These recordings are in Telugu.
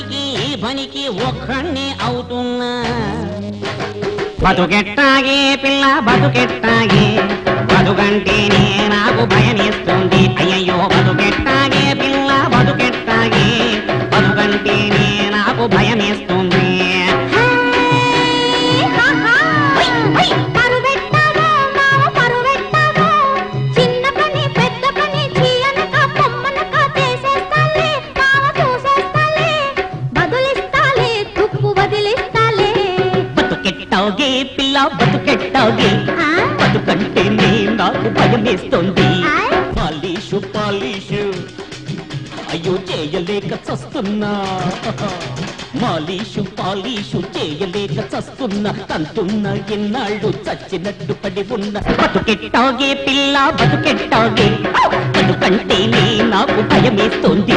పనికి ఈ పనికి ఒక్కడిని అవుతున్నా బతుకెట్టాగే పిల్ల బతుకెట్టాగే బతుకంటేనే నాకు భయమేస్తుంది అయ్యయ్యో బతుకెట్టాగే పిల్ల బతుకెట్టాగే బతుకంటేనే నాకు భయమేస్తుంది పరువెట్టావో మావ పరువెట్టావో చిన్న పని పెద్ద పని చీయనక పొమ్మనక చేసేస్తాలే మావ చూసేస్తాలే బదులిస్తాలే తుప్పు వదిలిస్తాలే బతుకెట్టాగే పిల్ల బతుకెట్టాగే ఆ? బతుకంటేనే నాకు భయమేస్తుంది ఆయ్. పాలీషు పాలీషు అయ్యో చేయలేక చస్తున్నా మాలీషు పాలీషు చేయలేక చస్తున్నా తంతున్నా ఎన్నాళ్ళు చచ్చినట్టు పడి ఉన్న బతుకెట్టాగే పిల్ల బతుకెట్టాగే బతుకంటేనే నాకు భయమేస్తుంది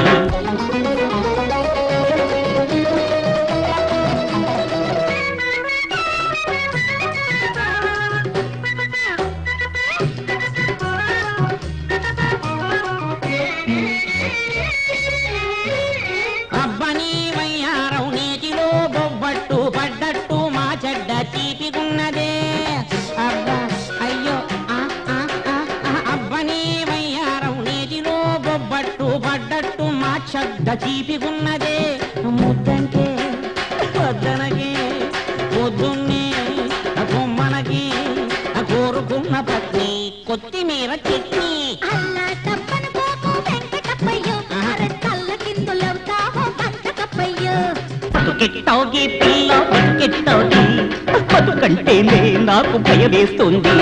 అబ్బని వయ్యారం నీటిలో బొబ్బట్టు పడ్డట్టు మా చెడ్డ తీపిగున్నదే అబ్బా అయ్యో ఆ, ఆ, ఆ, ఆ, అబ్బని వయ్యారం నీటిలో బొబ్బట్టు పడ్డట్టు మా చెడ్డ తీపిగున్నదే ముద్దంటే వద్దనకి పొద్దున్నే కొమ్మనకి కోరుకున్న పత్ని కొత్తిమీర చట్నీ అల్లా టప్పని పోకు వెంకటప్పయ్యో అరే కళ్ళ కిందులవుతావో కంటకప్పయ్యో బతుకెట్టాగి పిల్ల బతుకెట్టాగి బతుకంటేనే నాకు భయమేస్తుంది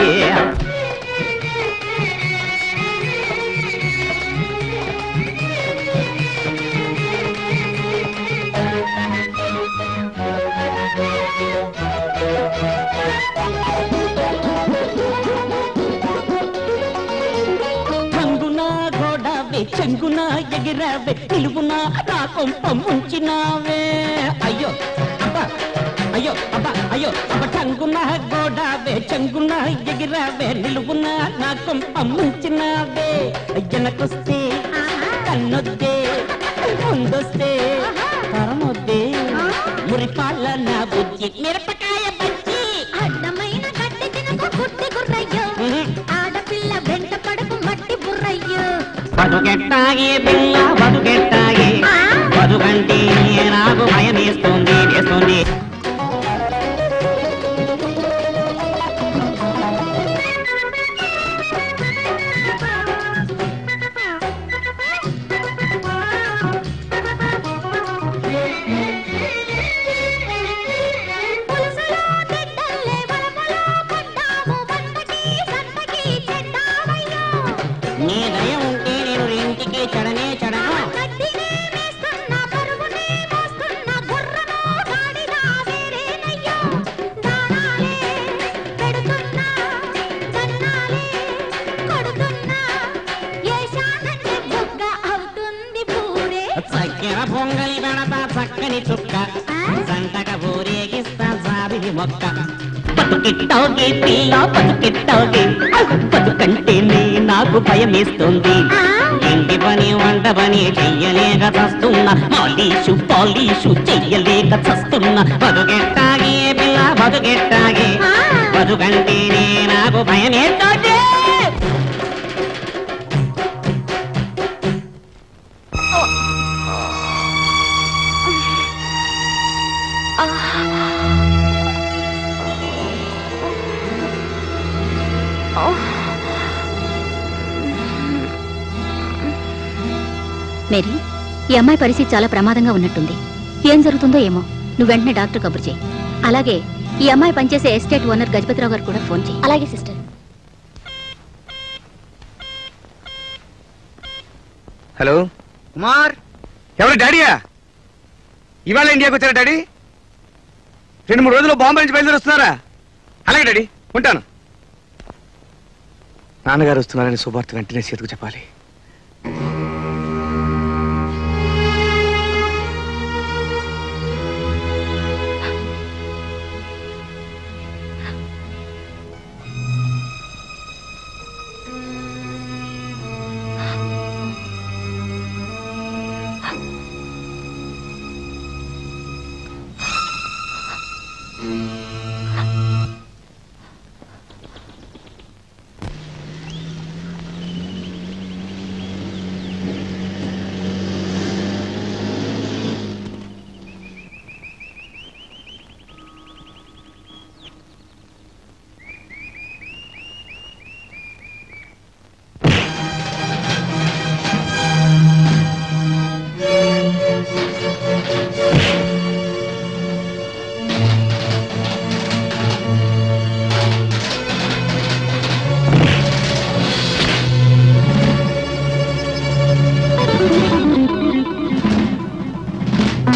రంగున గోడవే చెంగున ఎగిరావే నిలువున నా కొంప ముంచినావే అయ్యో అబ్బా అయ్యో అబ్బా అయ్యో అబ్బ టంగున గోడవే చెంగున ఎగిరావే నిలువున నా కొంప ముంచినావే వెనకొస్తే కన్నొద్దే ముందొస్తే పరమొద్దే మురిపాల నా బుజ్జి మిరపకాయ బజ్జి అడ్డమైన గడ్డి తినకు గుడ్డి గుర్రయ్యో ఆడపిల్ల వెంట పడకు మట్టి బుర్రయ్యో బతుకెట్టాగే పిల్ల బతుకెట్టాగే ఆ? బతుకంటే నాకు భయం వేస్తుంది వేస్తుంది పులుసులో తిడ్డల్లే వరములో పడ్డావు బండకి సన్నకి చెడ్డావయ్యో నీ దయ ఉంటే నేను ఇంటికి చెడనే చెడను గడ్డినే వేస్తున్న పరుగునే మోస్తున్న గుర్రమో గాడిద వేరేనయ్యో దానాలే పెడుతున్నా దన్నాలే కొడుతున్నా ఏశానంటే బుగ్గ అవుతుంది పూరే చక్కెర పొంగలి పెడతా చక్కని చుక్క సంతక ఊరేగిస్తా సాబిలి మొక్క బతుకిట్టోగి పిల్ల బతుకిట్టోగి బతుకంటేనే నాకు భయమేస్తుంది ఇంటి పని వంట పని చెయ్యలేక చస్తున్నా పాలీషు పాలీషు చెయ్యలేక చస్తున్నా బతుకెట్టాగే పిల్ల బతుకెట్టాగే బతుకంటేనే నాకు భయమేస్తుంది మేరీ ఈ అమ్మాయి పరిస్థితి చాలా ప్రమాదంగా ఉన్నట్టుంది ఏం జరుగుతుందో ఏమో నువ్వు వెంటనే డాక్టర్ కబురు చేయి అలాగే ఈ అమ్మాయి పనిచేసే ఎస్టేట్ ఓనర్ గజపతిరావు గారు కూడా ఫోన్ చేయి అలాగే సిస్టర్ హలో కుమార్ ఎవరు డాడీయా ఇవాళ ఇండియాకి వచ్చారా డాడీ రెండు మూడు రోజులు బాంబే నుంచి బయలుదేరి వస్తున్నారా అలాగే డాడీ ఉంటాను నాన్నగారు వస్తున్నారని శుభార్త వెంటనే సీతకు చెప్పాలి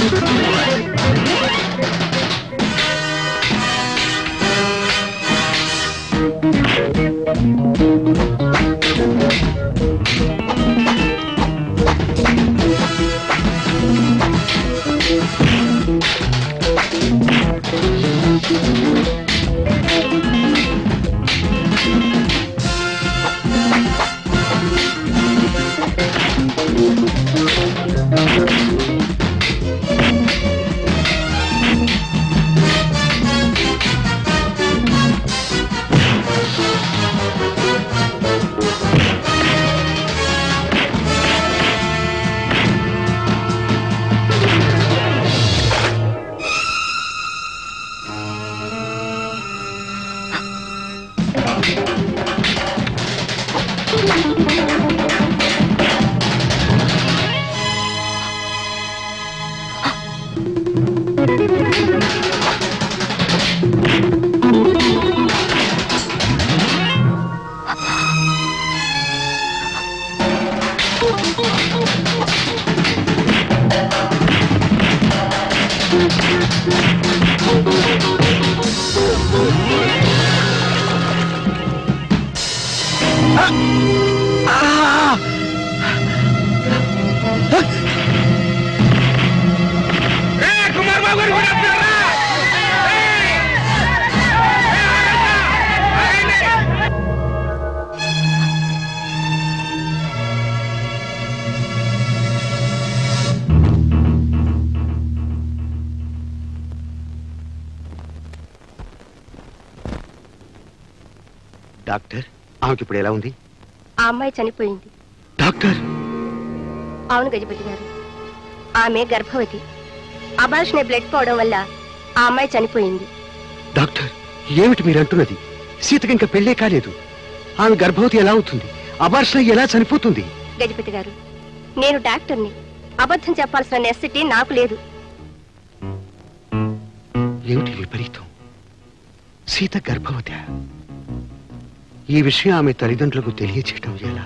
ఏ, కుమార్ బాబు గారు కూడా వస్తున్నారా? ఏయ్! ఏ, ఆగండి! ఆగండి! డాక్టర్ ఆమెకి ఇప్పుడు ఎలా ఉంది ఆ అమ్మాయి చనిపోయింది డాక్టర్ అవును గజపతి గారు ఆమె గర్భవతి అబార్షణ బ్లడ్ పోవడం వల్ల ఆ అమ్మాయి చనిపోయింది డాక్టర్ ఏమిటి మీరు అంటున్నది సీతకి ఇంకా పెళ్ళే కాలేదు ఆమె గర్భవతి ఎలా అవుతుంది అబార్షణ ఎలా చనిపోతుంది గజపతి గారు నేను డాక్టర్ని అబద్ధం చెప్పాల్సిన నెస్సిటీ నాకు లేదు ఏమిటి విపరీతం సీత గర్భవతి ఈ విషయం ఆమె తల్లిదండ్రులకు తెలియచేయటం ఎలా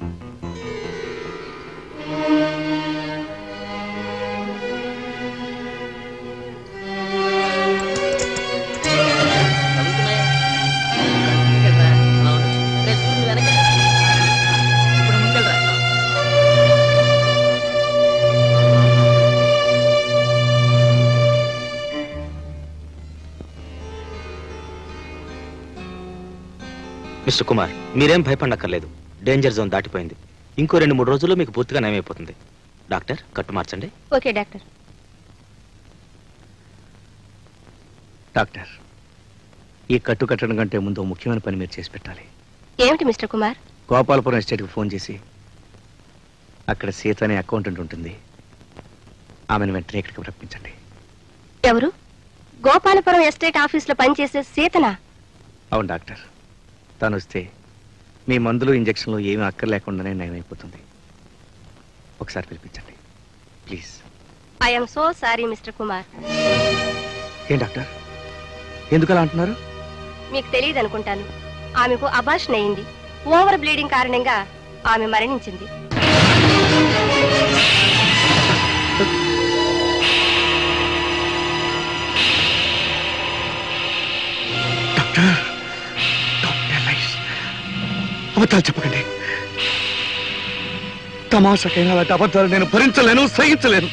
మిస్టర్ కుమార్ మీరేం భయపడనక్కర్లేదు డేంజర్ జోన్ దాటిపోయింది ఇంకో రెండు మూడు రోజుల్లో మీకు పూర్తిగా నయమైపోతుంది డాక్టర్ కట్టు మార్చండి ఓకే డాక్టర్ డాక్టర్ ఈ కట్టు కట్టడం కంటే ముందు ఓ ముఖ్యమైన పని మీరు చేసి పెట్టాలి ఏమిటి మిస్టర్ కుమార్ గోపాలపురం ఎస్టేట్కి ఫోన్ చేసి అక్కడ సీత అనే అకౌంటెంట్ ఉంటుంది ఆమెను వెంటనే ఇక్కడికి రప్పించండి ఎవరు గోపాలపురం ఎస్టేట్ ఆఫీసులో పనిచేసే సీతనా అవును డాక్టర్ తను వస్తే మీ మందులు ఇంజక్షన్లు ఏమీ అక్కర్లేకుండానే నయమైపోతుంది ఒకసారి పిలిపించండి please I'm so sorry mister Kumar ఏం డాక్టర్ ఎందుకు అలా అంటున్నారు మీకు తెలియదు అనుకుంటాను ఆమెకు అబార్షన్ అయింది ఓవర్ బ్లీడింగ్ కారణంగా ఆమె మరణించింది డాక్టర్ డాక్టర్ నైస్ అబద్ధాలు చెప్పకండి తమాషకైనా అలాంటి అబద్ధాలు నేను భరించలేను సహించలేను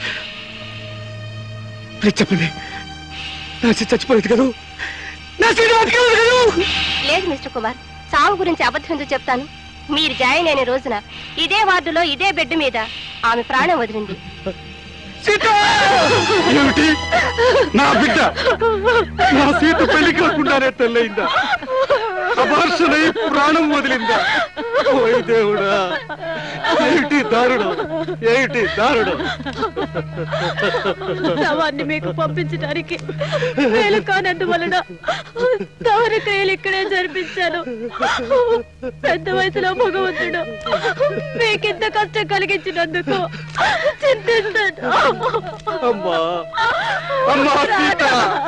ప్లీజ్ చెప్పండి నా సీత చచ్చిపోలేదు కదూ నా సీత బతికేది కదూ లేదు మిస్టర్ కుమార్ సావు గురించి అబద్ధం ఎందుకు చెప్తాను మీరు జాయిన్ అయిన రోజున ఇదే వార్డులో ఇదే బెడ్ మీద ఆమె ప్రాణం వదిలింది సీత ఏమిటి నా బిడ్డ నా సీత పెళ్లి కాకుండానే తెల్లయిందా అబార్షణై ప్రాణం వదిలిందా ఓయ్ దేవుడా ఏమిటి దారుణం ఏమిటి దారుణం శవాన్ని మీకు పంపించడానికి వేలు కానందువలన తవర క్రియలు ఇక్కడే జరిపించాను పెద్ద వయసులో భగవంతుడు మీకింత కష్టం కలిగించినందుకు చింతిస్తాను అమ్మా అమ్మా సీత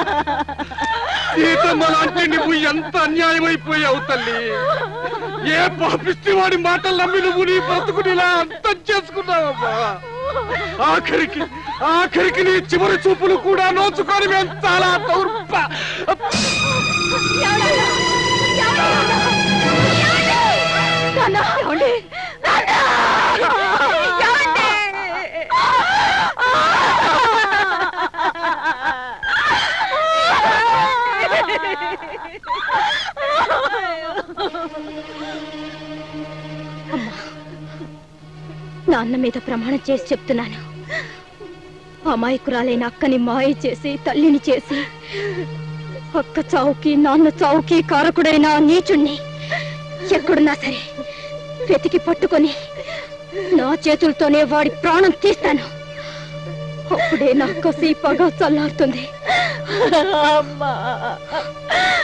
సీతమ్మ లాంటి నువ్వు ఎంత అన్యాయమైపోయావు తల్లి ఏ పాపిష్టి వాడి మాటలు నమ్మి నువ్వు నీ బ్రతుకుని ఇలా అంతం చేసుకున్నావమ్మా ఆఖరికి ఆఖరికి నీ చివరి చూపులు కూడా నోచుకొని మేము చాలా దౌర్భ నాన్న మీద ప్రమాణం చేసి చెప్తున్నాను అమాయకురాలైన అక్కని మాయ చేసి తల్లిని చేసి అక్క చావుకి నాన్న చావుకి కారకుడైన ఆ నీచుణ్ణి ఎక్కడున్నా సరే వెతికి పట్టుకొని నా చేతులతోనే వాడి ప్రాణం తీస్తాను అప్పుడే నా కసి పగ చల్లారుతుంది అమ్మా